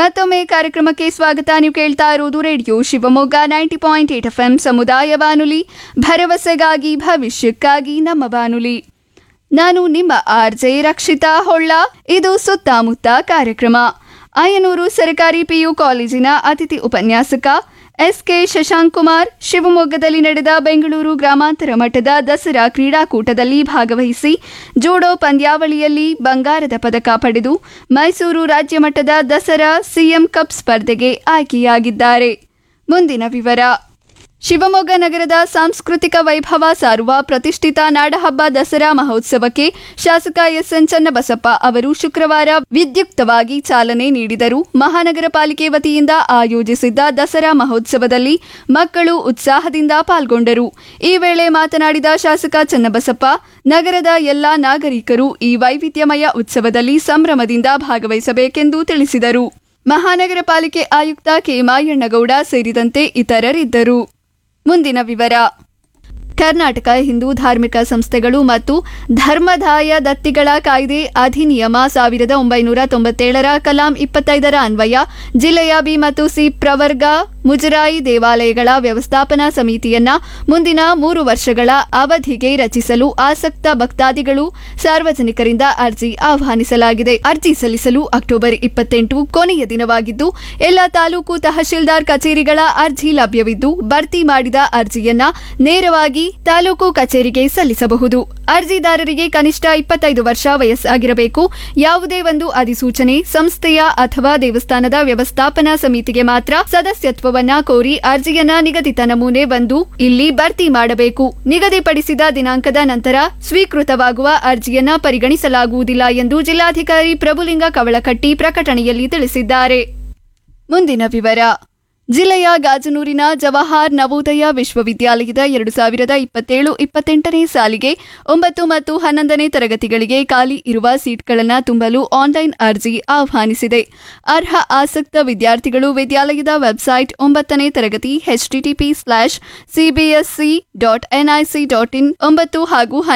ಮತ್ತೊಮ್ಮೆ ಕಾರ್ಯಕ್ರಮಕ್ಕೆ ಸ್ವಾಗತ ನೀವು ಕೇಳ್ತಾ ಇರುವುದು radio Shivamogga ninety point eight F M ಸಮುದಾಯ ಬಾನುಲಿ ಭರವಸೆಗಾಗಿ ಭವಿಷ್ಯಕ್ಕಾಗಿ ನಮ್ಮ ಬಾನುಲಿ ನಾನು ನಿಮ್ಮ ಆರ್ ಜೆ ರಕ್ಷಿತಾ ಹೊಳ್ಳ ಇದು ಸುತ್ತಮುತ್ತ ಕಾರ್ಯಕ್ರಮ ಆಯನೂರು ಸರ್ಕಾರಿ ಪಿಯು ಕಾಲೇಜಿನ ಅತಿಥಿ ಉಪನ್ಯಾಸಕ ಎಸ್ ಕೆ ಶಶಾಂಕ್ ಕುಮಾರ್ ಶಿವಮೊಗ್ಗದಲ್ಲಿ ನಡೆದ ಬೆಂಗಳೂರು ಗ್ರಾಮಾಂತರ ಮಟ್ಟದ ದಸರಾ ಕ್ರೀಡಾಕೂಟದಲ್ಲಿ ಭಾಗವಹಿಸಿ ಜೂಡೋ ಪಂದ್ಯಾವಳಿಯಲ್ಲಿ ಬಂಗಾರದ ಪದಕ ಪಡೆದು ಮೈಸೂರು ರಾಜ್ಯ ಮಟ್ಟದ ದಸರಾ ಸಿಎಂ ಕಪ್ ಸ್ಪರ್ಧೆಗೆ ಆಯ್ಕೆಯಾಗಿದ್ದಾರೆ ಮುಂದಿನ ವಿವರ ಶಿವಮೊಗ್ಗ ನಗರದ ಸಾಂಸ್ಕೃತಿಕ ವೈಭವ ಸಾರುವ ಪ್ರತಿಷ್ಠಿತ ನಾಡಹಬ್ಬ ದಸರಾ ಮಹೋತ್ಸವಕ್ಕೆ ಶಾಸಕ ಎಸ್ಎನ್ ಚನ್ನಬಸಪ್ಪ ಅವರು ಶುಕ್ರವಾರ ವಿದ್ಯುಕ್ತವಾಗಿ ಚಾಲನೆ ನೀಡಿದರು ಮಹಾನಗರ ಪಾಲಿಕೆ ವತಿಯಿಂದ ಆಯೋಜಿಸಿದ್ದ ದಸರಾ ಮಹೋತ್ಸವದಲ್ಲಿ ಮಕ್ಕಳು ಉತ್ಸಾಹದಿಂದ ಪಾಲ್ಗೊಂಡರು ಈ ವೇಳೆ ಮಾತನಾಡಿದ ಶಾಸಕ ಚನ್ನಬಸಪ್ಪ ನಗರದ ಎಲ್ಲಾ ನಾಗರಿಕರು ಈ ವೈವಿಧ್ಯಮಯ ಉತ್ಸವದಲ್ಲಿ ಸಂಭ್ರಮದಿಂದ ಭಾಗವಹಿಸಬೇಕೆಂದು ತಿಳಿಸಿದರು ಮಹಾನಗರ ಪಾಲಿಕೆ ಆಯುಕ್ತ ಕೆ ಮಾಯಣ್ಣಗೌಡ ಸೇರಿದಂತೆ ಇತರರಿದ್ದರು ಮುಂದಿನ ವಿವರ ಕರ್ನಾಟಕ ಹಿಂದೂ ಧಾರ್ಮಿಕ ಸಂಸ್ಥೆಗಳು ಮತ್ತು ಧರ್ಮದಾಯ ದತ್ತಿಗಳ ಕಾಯ್ದೆ ಅಧಿನಿಯಮ ಸಾವಿರದ ಒಂಬೈನೂರ ತೊಂಬತ್ತೇಳರ ಕಲಾಂ ಇಪ್ಪತ್ತೈದರ ಅನ್ವಯ ಜಿಲ್ಲೆಯ ಬಿ ಮತ್ತು ಸಿ ಪ್ರವರ್ಗ ಮುಜರಾಯಿ ದೇವಾಲಯಗಳ ವ್ಯವಸ್ಥಾಪನಾ ಸಮಿತಿಯನ್ನ ಮುಂದಿನ ಮೂರು ವರ್ಷಗಳ ಅವಧಿಗೆ ರಚಿಸಲು ಆಸಕ್ತ ಭಕ್ತಾದಿಗಳು ಸಾರ್ವಜನಿಕರಿಂದ ಅರ್ಜಿ ಆಹ್ವಾನಿಸಲಾಗಿದೆ ಅರ್ಜಿ ಸಲ್ಲಿಸಲು ಅಕ್ಟೋಬರ್ ಇಪ್ಪತ್ತೆಂಟು ಕೊನೆಯ ದಿನವಾಗಿದ್ದು ಎಲ್ಲ ತಾಲೂಕು ತಹಶೀಲ್ದಾರ್ ಕಚೇರಿಗಳ ಅರ್ಜಿ ಲಭ್ಯವಿದ್ದು ಭರ್ತಿ ಮಾಡಿದ ಅರ್ಜಿಯನ್ನ ನೇರವಾಗಿ ತಾಲೂಕು ಕಚೇರಿಗೆ ಸಲ್ಲಿಸಬಹುದು ಅರ್ಜಿದಾರರಿಗೆ ಕನಿಷ್ಠ ಇಪ್ಪತ್ತೈದು ವರ್ಷ ವಯಸ್ಸಾಗಿರಬೇಕು ಯಾವುದೇ ಒಂದು ಅಧಿಸೂಚನೆ ಸಂಸ್ಥೆಯ ಅಥವಾ ದೇವಸ್ಥಾನದ ವ್ಯವಸ್ಥಾಪನಾ ಸಮಿತಿಗೆ ಮಾತ್ರ ಸದಸ್ಯತ್ವವನ್ನ ಕೋರಿ ಅರ್ಜಿಯನ್ನ ನಿಗದಿತ ನಮೂನೆ ಒಂದು ಇಲ್ಲಿ ಭರ್ತಿ ಮಾಡಬೇಕು ನಿಗದಿಪಡಿಸಿದ ದಿನಾಂಕದ ನಂತರ ಸ್ವೀಕೃತವಾಗುವ ಅರ್ಜಿಯನ್ನ ಪರಿಗಣಿಸಲಾಗುವುದಿಲ್ಲ ಎಂದು ಜಿಲ್ಲಾಧಿಕಾರಿ ಪ್ರಭುಲಿಂಗ ಕವಳಕಟ್ಟಿ ಪ್ರಕಟಣೆಯಲ್ಲಿ ತಿಳಿಸಿದ್ದಾರೆ ಮುಂದಿನ ವಿವರ ಜಿಲ್ಲೆಯ ಗಾಜನೂರಿನ ಜವಾಹರ್ ನವೋದಯ ವಿಶ್ವವಿದ್ಯಾಲಯದ ಎರಡು ಸಾವಿರದ ಇಪ್ಪತ್ತೇಳು ಇಪ್ಪತ್ತೆಂಟನೇ ಸಾಲಿಗೆ ಒಂಬತ್ತು ಮತ್ತು ಹನ್ನೊಂದನೇ ತರಗತಿಗಳಿಗೆ ಖಾಲಿ ಇರುವ ಸೀಟ್ಗಳನ್ನು ತುಂಬಲು ಆನ್ಲೈನ್ ಅರ್ಜಿ ಆಹ್ವಾನಿಸಿದೆ ಅರ್ಹ ಆಸಕ್ತ ವಿದ್ಯಾರ್ಥಿಗಳು ವಿದ್ಯಾಲಯದ ವೆಬ್ಸೈಟ್ ಒಂಬತ್ತನೇ ತರಗತಿ HTTP slash CBSE dot NIC dot in ಒಂಬತ್ತು ಹಾಗೂ